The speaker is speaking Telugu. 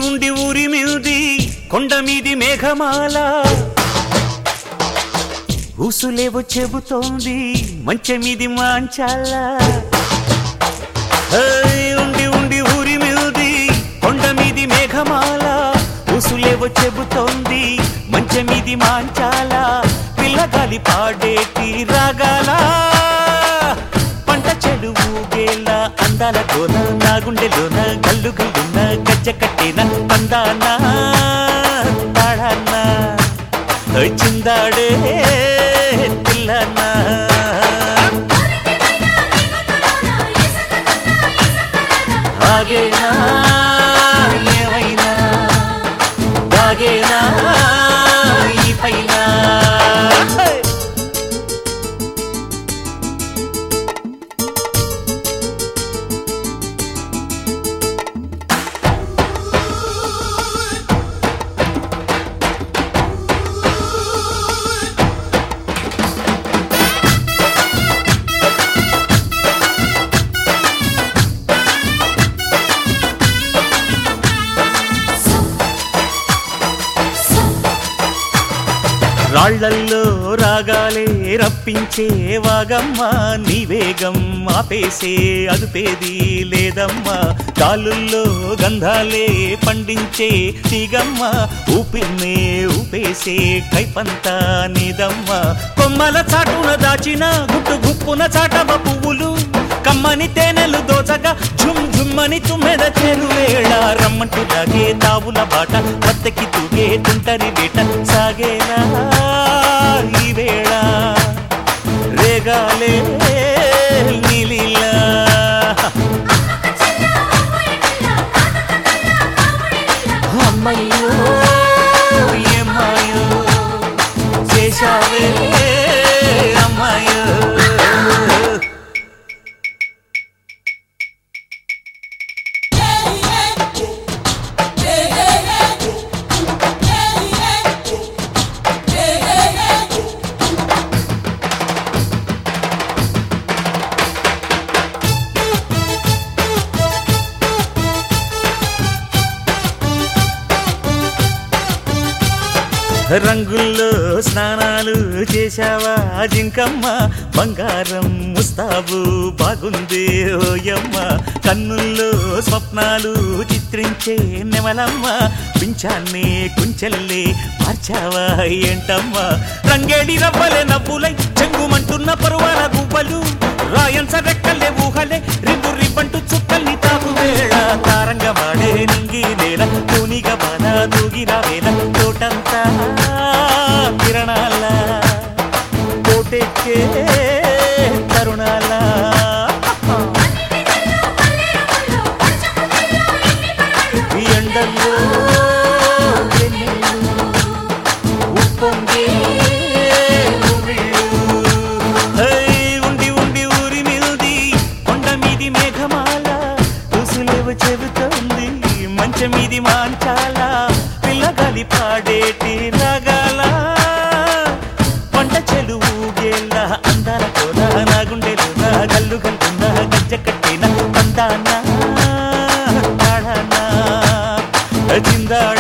ఉండి ఊరి మీది కొండ మీది మేఘమాల ఊసులేవో చెబుతోంది మంచె మీది మాంచాల ఏయ్, ఉండి ఉండి ఊరి మీది కొండ మీది మేఘమాల ఊసులేవో చెబుతోంది మంచె మీది మాంచాల పిల్లగాలి పాడేటి రాగాల పంట చెడువు గేల అందాల కోన నా గుండెలోన గల్లు గల్లున గజ్జ కట్టిన అందాన తాడాన చిందాడే పిల్లనా ఆగేనా ఏమైనా దాగేనా ఈ పైన రాళ్లల్లో రాగాలే రప్పించే వాగమ్మ నీ వేగం ఆపేసే అదుపేది లేదమ్మా కాలుల్లో గంధాలే పండించే తీగమ్మ ఊపిన్నే ఊపేసే కైపంతా నీదమ్మ కొమ్మల చాటున దాచిన గుట్టు గుప్పున చాటవ పువ్వులు కమ్మని తేనెలు దోచగా ఝుమ్ ఝుమ్మని తుమ్మెద చెరువేళ రమ్మంటూ లాగే తావుల బాట వద్దకి తూగే తుంటరి వేట సాగేలా ఈ వేళ రేగాలే నీలిలా అమ్మయ్యో ఏమాయో చేశావే అమ్మాయో రంగుల్లో స్నానాలు చేశావా జింకమ్మ బంగారం ముస్తాబు బాగుంది ఓయమ్మ కన్నుల్లో స్వప్నాలు చిత్రించే నెమలమ్మ పింఛాన్ని కుంచెల్లి మార్చావా ఏంటమ్మ రంగేడి రవ్వలే నవ్వులై చెంగుమంటున్న పరువాల గువ్వలు రాయంస రెక్కలే ఊహలే రింగు రిబ్బంటు చుక్కల్ని తాగు వేళ తారంగమాడే నింగి నేల తూనిగ బాల దూగిన వేల తోటంతా కిరణాల కోటెక్కే తరుణాల ఈ ఎండల్లో వెన్నెల్లు ఉప్పొంగే ఉమిళ్ళు. హై, ఉండి ఉండి ఊరి మీది కొండ మీది మేఘమాల ఊసులేవు చెబుతోంది మంచం మీది మాంచాల పిల్లగాలి పాడేటి రాగాల పంట చెలువు గేళ్ళ అందాల కోన నా గుండెలోన గల్లు గల్లున గజ్జ కట్టిన అందాన తాడానా చిందాడ